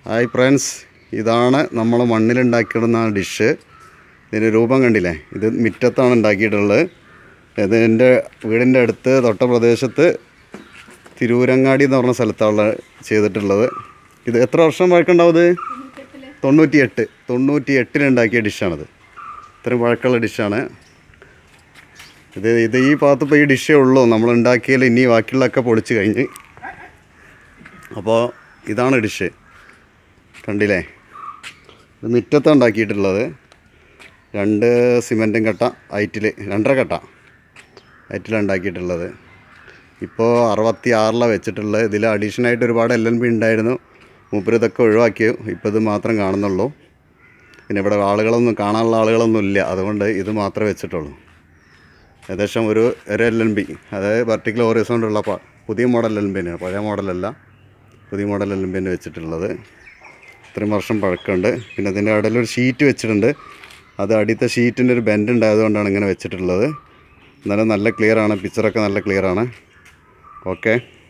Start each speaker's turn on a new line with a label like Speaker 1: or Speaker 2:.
Speaker 1: hi friends ഇതാണ് നമ്മൾ മണ്ണിലുണ്ടാക്കിയിടുന്ന ആ ഡിഷ് ഇതിൻ്റെ രൂപം കണ്ടില്ലേ ഇത് മുറ്റത്താണ് ഉണ്ടാക്കിയിട്ടുള്ളത് ഇത് എൻ്റെ വീടിൻ്റെ അടുത്ത് തൊട്ട പ്രദേശത്ത് തിരൂരങ്ങാടി എന്ന് പറഞ്ഞ സ്ഥലത്താണ് ചെയ്തിട്ടുള്ളത് ഇത് എത്ര വർഷം പഴക്കമുണ്ടാവും ഇത് തൊണ്ണൂറ്റിയെട്ട് തൊണ്ണൂറ്റി എട്ടിലുണ്ടാക്കിയ ഡിഷാണിത് ഇത്രയും പഴക്കമുള്ള ഡിഷാണ് ഇത് ഇത് ഈ ഭാഗത്ത് ഇപ്പോൾ ഈ ഡിഷേ ഉള്ളൂ നമ്മൾ ഉണ്ടാക്കിയാൽ ഇനി ബാക്കിയുള്ളതൊക്കെ പൊളിച്ച് കഴിഞ്ഞ് അപ്പോൾ ഇതാണ് ഡിഷ് കണ്ടില്ലേ ഇത് മുറ്റത്താണ് ഉണ്ടാക്കിയിട്ടുള്ളത് രണ്ട് സിമൻറ്റും കട്ട ഹൈറ്റിൽ രണ്ടര കട്ട ഹൈറ്റിലാണ് ഉണ്ടാക്കിയിട്ടുള്ളത് ഇപ്പോൾ അറുപത്തി ആറിലാണ് വെച്ചിട്ടുള്ളത് ഇതിൽ അഡീഷണലായിട്ട് ഒരുപാട് എൽ എൻ ബി ഉണ്ടായിരുന്നു മൂപ്പര് ഇതൊക്കെ ഒഴിവാക്കി ഇപ്പോൾ ഇത് മാത്രം കാണുന്നുള്ളൂ പിന്നെ ഇവിടെ ആളുകളൊന്നും കാണാനുള്ള ആളുകളൊന്നും ഇല്ല അതുകൊണ്ട് ഇത് മാത്രമേ വെച്ചിട്ടുള്ളൂ ഏകദേശം ഒരു ഒരു എൽ എൻ ബി അതായത് പർട്ടിക്കുലർ ഓറിസോണ്ടുള്ള പുതിയ മോഡൽ എൽ എൻ ബി തന്നെയാണ് പഴയ മോഡലല്ല പുതിയ മോഡൽ എൽ എൻ ബി തന്നെ വെച്ചിട്ടുള്ളത് ഇത്രയും വർഷം പഴക്കമുണ്ട് പിന്നെ അതിൻ്റെ ഇടയിൽ ഒരു ഷീറ്റ് വെച്ചിട്ടുണ്ട് അത് അടിയത്തെ ഷീറ്റിൻ്റെ ഒരു ബെൻഡ് ഉണ്ടായതുകൊണ്ടാണ് ഇങ്ങനെ വെച്ചിട്ടുള്ളത് എന്നാലും നല്ല ക്ലിയർ ആണ് പിക്ചറൊക്കെ നല്ല ക്ലിയർ ആണ് ഓക്കെ